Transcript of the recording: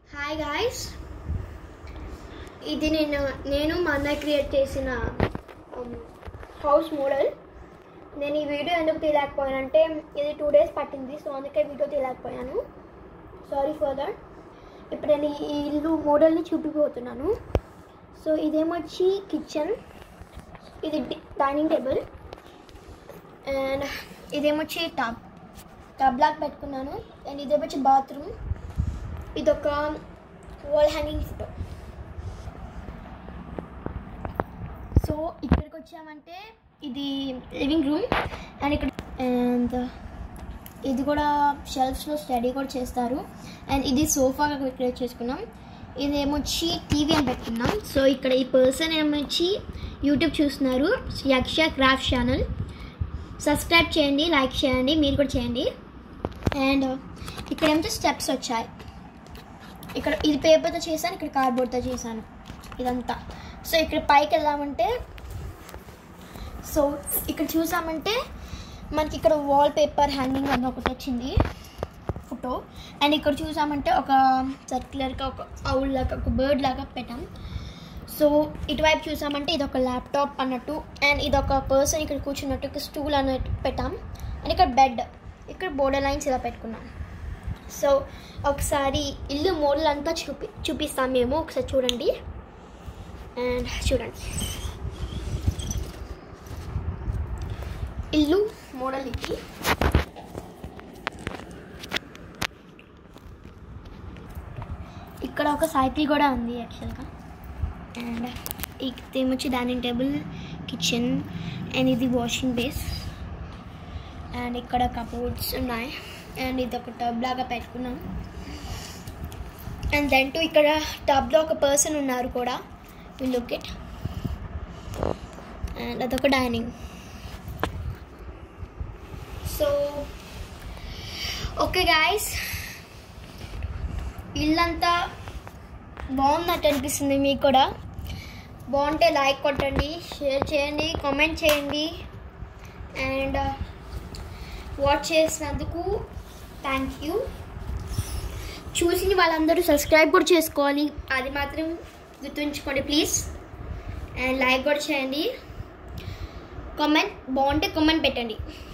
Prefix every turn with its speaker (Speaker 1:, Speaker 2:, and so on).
Speaker 1: hi guys ఇది నేను నేను మా అన్న క్రియేట్ చేసిన హౌస్ మోడల్ నేను ఈ వీడియో ఎందుకు తీయలేకపోయానంటే ఇది టూ డేస్ పట్టింది సో అందుకే వీడియో తీయలేకపోయాను సారీ ఫర్ దట్ ఇప్పుడు నేను ఈ ఇల్లు మోడల్ని చూపిపోతున్నాను సో ఇదేమొచ్చి కిచెన్ ఇది డైనింగ్ టేబుల్ అండ్ ఇదేమొచ్చి టబ్ టబ్ లాగా పెట్టుకున్నాను అండ్ ఇదేమొచ్చి బాత్రూమ్ ఇదొక వాల్ హ్యాంగింగ్ ఫోటో సో ఇక్కడికి వచ్చామంటే ఇది లివింగ్ రూమ్ అండ్ ఇక్కడ అండ్ ఇది కూడా షెల్ఫ్స్లో స్టడీ కూడా చేస్తారు అండ్ ఇది సోఫా క్రియేట్ చేసుకున్నాం ఇది ఏమొచ్చి టీవీ అని పెట్టుకున్నాం సో ఇక్కడ ఈ పర్సన్ ఏమొచ్చి యూట్యూబ్ చూస్తున్నారు యక్ష క్రాఫ్ట్ ఛానల్ సబ్స్క్రైబ్ చేయండి లైక్ చేయండి మీరు కూడా చేయండి అండ్ ఇక్కడ ఏమిటో స్టెప్స్ వచ్చాయి ఇక్కడ ఇది పేపర్తో చేశాను ఇక్కడ కార్డ్బోర్డ్తో చేశాను ఇదంతా సో ఇక్కడ పైకి వెళ్దామంటే సో ఇక్కడ చూసామంటే మనకి ఇక్కడ వాల్ పేపర్ హ్యాంగింగ్ అని ఒకటి వచ్చింది ఫోటో అండ్ ఇక్కడ చూసామంటే ఒక సర్క్యులర్గా ఒక అవుల్ లాగా ఒక బర్డ్ లాగా పెట్టాం సో ఇటువైపు చూసామంటే ఇది ఒక ల్యాప్టాప్ అన్నట్టు అండ్ ఇది ఒక పర్సన్ ఇక్కడ కూర్చున్నట్టు ఒక స్టూల్ అన్నట్టు పెట్టాం అండ్ ఇక్కడ బెడ్ ఇక్కడ బోర్డర్ లైన్స్ ఇలా పెట్టుకున్నాం సో ఒకసారి ఇల్లు మోడల్ అంతా చూపి చూపిస్తాం మేము ఒకసారి చూడండి అండ్ చూడండి ఇల్లు మోడల్ ఇది ఇక్కడ ఒక సైకిల్ కూడా ఉంది యాక్చువల్గా అండ్ ఇదేమొచ్చి డైనింగ్ టేబుల్ కిచెన్ అండ్ ఇది వాషింగ్ బేస్ అండ్ ఇక్కడ కబోర్డ్స్ ఉన్నాయి అండ్ ఇది ఒక టబ్ లాగా పెట్టుకున్నాం అండ్ దెన్ టు ఇక్కడ టబ్లో ఒక పర్సన్ ఉన్నారు కూడా విల్ లుక్ ఇట్ అండ్ అదొక డైనింగ్ సో ఓకే గాయస్ ఇల్లంతా బాగున్నట్టు అనిపిస్తుంది మీకు కూడా బాగుంటే లైక్ కొట్టండి షేర్ చేయండి కామెంట్ చేయండి అండ్ వాచ్ చేసినందుకు థ్యాంక్ యూ చూసిన వాళ్ళందరూ సబ్స్క్రైబ్ కూడా చేసుకోవాలి అది మాత్రం గుర్తుంచుకోండి ప్లీజ్ అండ్ లైక్ కూడా చేయండి కామెంట్ బాగుంటే కామెంట్ పెట్టండి